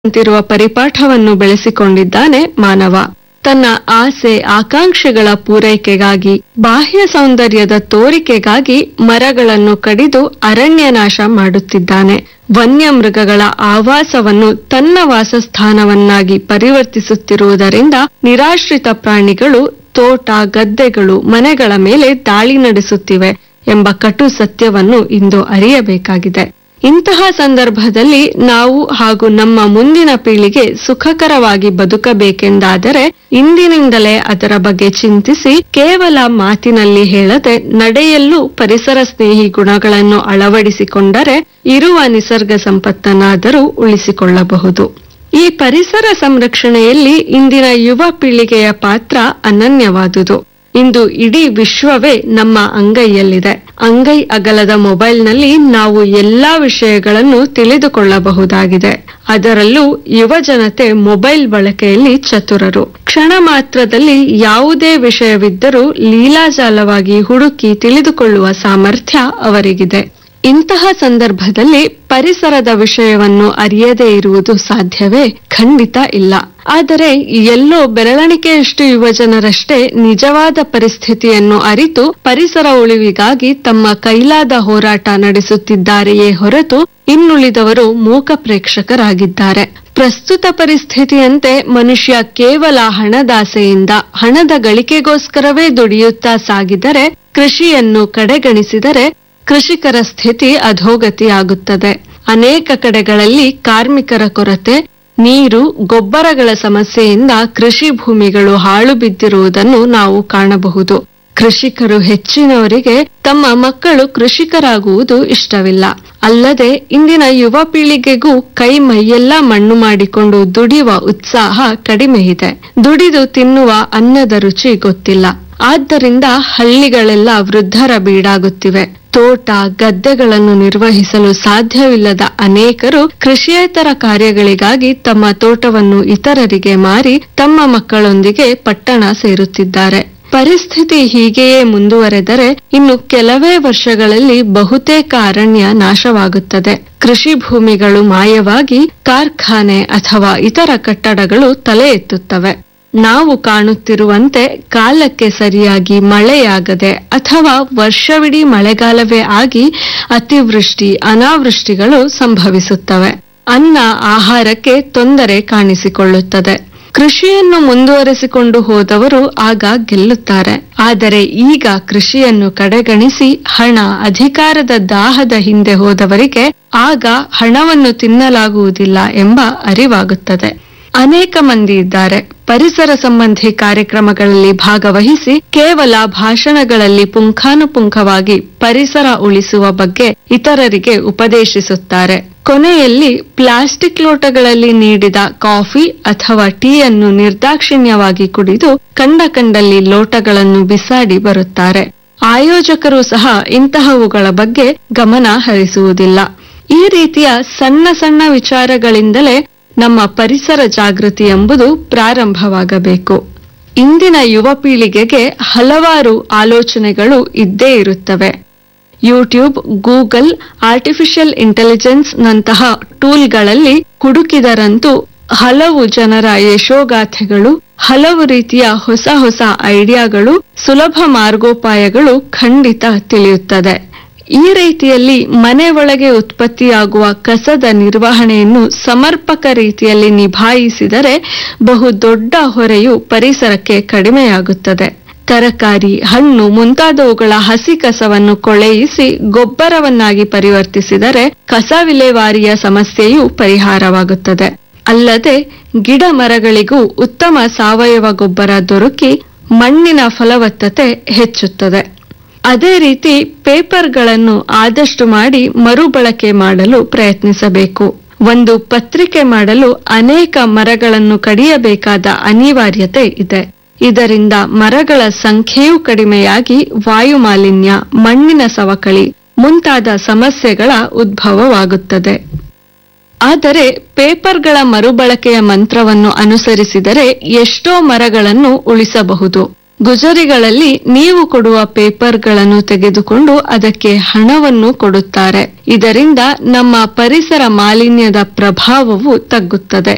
ಅಂತಿರುವ ಪರಿಪಾಠವನ್ನು ಬೆಳೆಸಿಕೊಂಡಿದ್ದಾನೆ ಮಾನವ ತನ್ನ ಆಸೆ ಆಕಾಂಕ್ಷೆಗಳ ಪೂರೈಕೆಗಾಗಿ ಬಾಹ್ಯ ಸೌಂದರ್ಯದ ತೋರಿಕೆಗಾಗಿ ಮರಗಳನ್ನು ಕಡಿದು ಅರಣ್ಯನಾಶ ಮಾಡುತ್ತಿದ್ದಾನೆ ವನ್ಯಮೃಗಗಳ ಆವಾಸವನ್ನು ತನ್ನ ವಾಸಸ್ಥಾನವನ್ನಾಗಿ ಪರಿವರ್ತಿಸುತ್ತಿರುವುದರಿಂದ ನಿರಾಶ್ರಿತ ಪ್ರಾಣಿಗಳು ತೋಟ ಗದ್ದೆಗಳು ಮನೆಗಳ ಮೇಲೆ ದಾಳಿ ನಡೆಸುತ್ತಿವೆ ಎಂಬ ಕಟು ಸತ್ಯವನ್ನು ಇಂದು ಅರಿಯಬೇಕಾಗಿದೆ ಇಂತಹ ಸಂದರ್ಭದಲ್ಲಿ ನಾವು ಹಾಗೂ ನಮ್ಮ ಮುಂದಿನ ಪೀಳಿಗೆ ಸುಖಕರವಾಗಿ ಬದುಕಬೇಕೆಂದಾದರೆ ಇಂದಿನಿಂದಲೇ ಅದರ ಬಗ್ಗೆ ಚಿಂತಿಸಿ ಕೇವಲ ಮಾತಿನಲ್ಲಿ ಹೇಳದೆ ನಡೆಯಲ್ಲೂ ಪರಿಸರ ಸ್ನೇಹಿ ಗುಣಗಳನ್ನು ಅಳವಡಿಸಿಕೊಂಡರೆ ಇರುವ ನಿಸರ್ಗ ಸಂಪತ್ತನ್ನಾದರೂ ಉಳಿಸಿಕೊಳ್ಳಬಹುದು ಈ ಪರಿಸರ ಸಂರಕ್ಷಣೆಯಲ್ಲಿ ಇಂದಿನ ಯುವ ಪೀಳಿಗೆಯ ಪಾತ್ರ ಅನನ್ಯವಾದುದು ಇಂದು ಇಡೀ ವಿಶ್ವವೇ ನಮ್ಮ ಅಂಗೈಯಲ್ಲಿದೆ ಅಂಗೈ ಅಗಲದ ಮೊಬೈಲ್ನಲ್ಲಿ ನಾವು ಎಲ್ಲಾ ವಿಷಯಗಳನ್ನು ತಿಳಿದುಕೊಳ್ಳಬಹುದಾಗಿದೆ ಅದರಲ್ಲೂ ಯುವ ಜನತೆ ಮೊಬೈಲ್ ಬಳಕೆಯಲ್ಲಿ ಚತುರರು ಕ್ಷಣ ಮಾತ್ರದಲ್ಲಿ ಯಾವುದೇ ವಿಷಯವಿದ್ದರೂ ಲೀಲಾಜಾಲವಾಗಿ ಹುಡುಕಿ ತಿಳಿದುಕೊಳ್ಳುವ ಸಾಮರ್ಥ್ಯ ಅವರಿಗಿದೆ ಇಂತಹ ಸಂದರ್ಭದಲ್ಲಿ ಪರಿಸರದ ವಿಷಯವನ್ನು ಅರಿಯದೇ ಇರುವುದು ಸಾಧ್ಯವೇ ಖಂಡಿತ ಇಲ್ಲ ಆದರೆ ಎಲ್ಲೋ ಬೆರಳಿಕೆಯಷ್ಟು ಯುವಜನರಷ್ಟೇ ನಿಜವಾದ ಪರಿಸ್ಥಿತಿಯನ್ನು ಅರಿತು ಪರಿಸರ ಉಳಿವಿಗಾಗಿ ತಮ್ಮ ಕೈಲಾದ ಹೋರಾಟ ನಡೆಸುತ್ತಿದ್ದಾರೆಯೇ ಹೊರತು ಇನ್ನುಳಿದವರು ಮೂಕ ಪ್ರೇಕ್ಷಕರಾಗಿದ್ದಾರೆ ಪ್ರಸ್ತುತ ಪರಿಸ್ಥಿತಿಯಂತೆ ಮನುಷ್ಯ ಕೇವಲ ಹಣದಾಸೆಯಿಂದ ಹಣದ ಗಳಿಕೆಗೋಸ್ಕರವೇ ದುಡಿಯುತ್ತಾ ಸಾಗಿದರೆ ಕೃಷಿಯನ್ನು ಕಡೆಗಣಿಸಿದರೆ ಕೃಷಿಕರ ಸ್ಥಿತಿ ಅಧೋಗತಿಯಾಗುತ್ತದೆ ಅನೇಕ ಕಡೆಗಳಲ್ಲಿ ಕಾರ್ಮಿಕರ ಕೊರತೆ ನೀರು ಗೊಬ್ಬರಗಳ ಸಮಸ್ಯೆಯಿಂದ ಕೃಷಿ ಭೂಮಿಗಳು ಹಾಳು ಬಿದ್ದಿರುವುದನ್ನು ನಾವು ಕಾಣಬಹುದು ಕೃಷಿಕರು ಹೆಚ್ಚಿನವರಿಗೆ ತಮ್ಮ ಮಕ್ಕಳು ಕೃಷಿಕರಾಗುವುದು ಇಷ್ಟವಿಲ್ಲ ಅಲ್ಲದೆ ಇಂದಿನ ಯುವ ಪೀಳಿಗೆಗೂ ಕೈ ಮೈಯೆಲ್ಲ ಮಣ್ಣು ಮಾಡಿಕೊಂಡು ದುಡಿಯುವ ಉತ್ಸಾಹ ಕಡಿಮೆ ಇದೆ ದುಡಿದು ತಿನ್ನುವ ಅನ್ನದ ರುಚಿ ಗೊತ್ತಿಲ್ಲ ಆದ್ದರಿಂದ ಹಳ್ಳಿಗಳೆಲ್ಲ ವೃದ್ಧರ ಬೀಡಾಗುತ್ತಿವೆ ತೋಟ ಗದ್ದೆಗಳನ್ನು ನಿರ್ವಹಿಸಲು ಸಾಧ್ಯವಿಲ್ಲದ ಅನೇಕರು ಕೃಷಿಯೇತರ ಕಾರ್ಯಗಳಿಗಾಗಿ ತಮ್ಮ ತೋಟವನ್ನು ಇತರರಿಗೆ ಮಾರಿ ತಮ್ಮ ಮಕ್ಕಳೊಂದಿಗೆ ಪಟ್ಟಣ ಸೇರುತ್ತಿದ್ದಾರೆ ಪರಿಸ್ಥಿತಿ ಹೀಗೆಯೇ ಮುಂದುವರೆದರೆ ಇನ್ನು ಕೆಲವೇ ವರ್ಷಗಳಲ್ಲಿ ಬಹುತೇಕ ಅರಣ್ಯ ನಾಶವಾಗುತ್ತದೆ ಕೃಷಿ ಭೂಮಿಗಳು ಮಾಯವಾಗಿ ಕಾರ್ಖಾನೆ ಅಥವಾ ಇತರ ಕಟ್ಟಡಗಳು ತಲೆ ಎತ್ತುತ್ತವೆ ನಾವು ಕಾಣುತ್ತಿರುವಂತೆ ಕಾಲಕ್ಕೆ ಸರಿಯಾಗಿ ಮಳೆಯಾಗದೆ ಅಥವಾ ವರ್ಷವಿಡೀ ಮಳೆಗಾಲವೇ ಆಗಿ ಅತಿವೃಷ್ಟಿ ಅನಾವೃಷ್ಟಿಗಳು ಸಂಭವಿಸುತ್ತವೆ ಅನ್ನ ಆಹಾರಕ್ಕೆ ತೊಂದರೆ ಕಾಣಿಸಿಕೊಳ್ಳುತ್ತದೆ ಕೃಷಿಯನ್ನು ಮುಂದುವರೆಸಿಕೊಂಡು ಹೋದವರು ಆಗ ಗೆಲ್ಲುತ್ತಾರೆ ಆದರೆ ಈಗ ಕೃಷಿಯನ್ನು ಕಡೆಗಣಿಸಿ ಹಣ ಅಧಿಕಾರದ ದಾಹದ ಹಿಂದೆ ಹೋದವರಿಗೆ ಆಗ ಹಣವನ್ನು ತಿನ್ನಲಾಗುವುದಿಲ್ಲ ಎಂಬ ಅರಿವಾಗುತ್ತದೆ ಅನೇಕ ಮಂದಿ ಇದ್ದಾರೆ ಪರಿಸರ ಸಂಬಂಧಿ ಕಾರ್ಯಕ್ರಮಗಳಲ್ಲಿ ಭಾಗವಹಿಸಿ ಕೇವಲ ಭಾಷಣಗಳಲ್ಲಿ ಪುಂಖಾನುಪುಂಖವಾಗಿ ಪರಿಸರ ಉಳಿಸುವ ಬಗ್ಗೆ ಇತರರಿಗೆ ಉಪದೇಶಿಸುತ್ತಾರೆ ಕೊನೆಯಲ್ಲಿ ಪ್ಲಾಸ್ಟಿಕ್ ಲೋಟಗಳಲ್ಲಿ ನೀಡಿದ ಕಾಫಿ ಅಥವಾ ಟೀಯನ್ನು ನಿರ್ದಾಕ್ಷಿಣ್ಯವಾಗಿ ಕುಡಿದು ಕಂಡ ಕಂಡಲ್ಲಿ ಲೋಟಗಳನ್ನು ಬಿಸಾಡಿ ಬರುತ್ತಾರೆ ಆಯೋಜಕರು ಸಹ ಇಂತಹವುಗಳ ಬಗ್ಗೆ ಗಮನ ಹರಿಸುವುದಿಲ್ಲ ಈ ರೀತಿಯ ಸಣ್ಣ ಸಣ್ಣ ವಿಚಾರಗಳಿಂದಲೇ ನಮ್ಮ ಪರಿಸರ ಜಾಗೃತಿ ಎಂಬುದು ಪ್ರಾರಂಭವಾಗಬೇಕು ಇಂದಿನ ಯುವ ಪೀಳಿಗೆಗೆ ಹಲವಾರು ಆಲೋಚನೆಗಳು ಇದ್ದೇ ಇರುತ್ತವೆ ಯೂಟ್ಯೂಬ್ ಗೂಗಲ್ ಆರ್ಟಿಫಿಷಿಯಲ್ ಇಂಟೆಲಿಜೆನ್ಸ್ ನಂತಹ ಟೂಲ್ಗಳಲ್ಲಿ ಹುಡುಕಿದರಂತೂ ಹಲವು ಜನರ ಯಶೋಗಾಥೆಗಳು ಹಲವು ರೀತಿಯ ಹೊಸ ಹೊಸ ಐಡಿಯಾಗಳು ಸುಲಭ ಮಾರ್ಗೋಪಾಯಗಳು ಖಂಡಿತ ತಿಳಿಯುತ್ತದೆ ಈ ರೀತಿಯಲ್ಲಿ ಮನೆ ಒಳಗೆ ಉತ್ಪತ್ತಿಯಾಗುವ ಕಸದ ನಿರ್ವಹಣೆಯನ್ನು ಸಮರ್ಪಕ ರೀತಿಯಲ್ಲಿ ನಿಭಾಯಿಸಿದರೆ ಬಹು ದೊಡ್ಡ ಹೊರೆಯು ಪರಿಸರಕ್ಕೆ ಕಡಿಮೆಯಾಗುತ್ತದೆ ತರಕಾರಿ ಹಣ್ಣು ಮುಂತಾದವುಗಳ ಹಸಿ ಕಸವನ್ನು ಕೊಳೆಯಿಸಿ ಗೊಬ್ಬರವನ್ನಾಗಿ ಪರಿವರ್ತಿಸಿದರೆ ಕಸ ವಿಲೇವಾರಿಯ ಸಮಸ್ಯೆಯೂ ಪರಿಹಾರವಾಗುತ್ತದೆ ಅಲ್ಲದೆ ಗಿಡ ಮರಗಳಿಗೂ ಉತ್ತಮ ಸಾವಯವ ಗೊಬ್ಬರ ದೊರಕಿ ಮಣ್ಣಿನ ಫಲವತ್ತತೆ ಹೆಚ್ಚುತ್ತದೆ ಅದೇ ರೀತಿ ಪೇಪರ್ಗಳನ್ನು ಆದಷ್ಟು ಮಾಡಿ ಮರುಬಳಕೆ ಮಾಡಲು ಪ್ರಯತ್ನಿಸಬೇಕು ಒಂದು ಪತ್ರಿಕೆ ಮಾಡಲು ಅನೇಕ ಮರಗಳನ್ನು ಕಡಿಯಬೇಕಾದ ಅನಿವಾರ್ಯತೆ ಇದೆ ಇದರಿಂದ ಮರಗಳ ಸಂಖ್ಯೆಯೂ ಕಡಿಮೆಯಾಗಿ ವಾಯು ಮಾಲಿನ್ಯ ಮಣ್ಣಿನ ಸವಕಳಿ ಮುಂತಾದ ಸಮಸ್ಯೆಗಳ ಉದ್ಭವವಾಗುತ್ತದೆ ಆದರೆ ಪೇಪರ್ಗಳ ಮರುಬಳಕೆಯ ಮಂತ್ರವನ್ನು ಅನುಸರಿಸಿದರೆ ಎಷ್ಟೋ ಮರಗಳನ್ನು ಉಳಿಸಬಹುದು ಗುಜರಿಗಳಲ್ಲಿ ನೀವು ಕೊಡುವ ಪೇಪರ್ಗಳನ್ನು ತೆಗೆದುಕೊಂಡು ಅದಕ್ಕೆ ಹಣವನ್ನು ಕೊಡುತ್ತಾರೆ ಇದರಿಂದ ನಮ್ಮ ಪರಿಸರ ಮಾಲಿನ್ಯದ ಪ್ರಭಾವವು ತಗ್ಗುತ್ತದೆ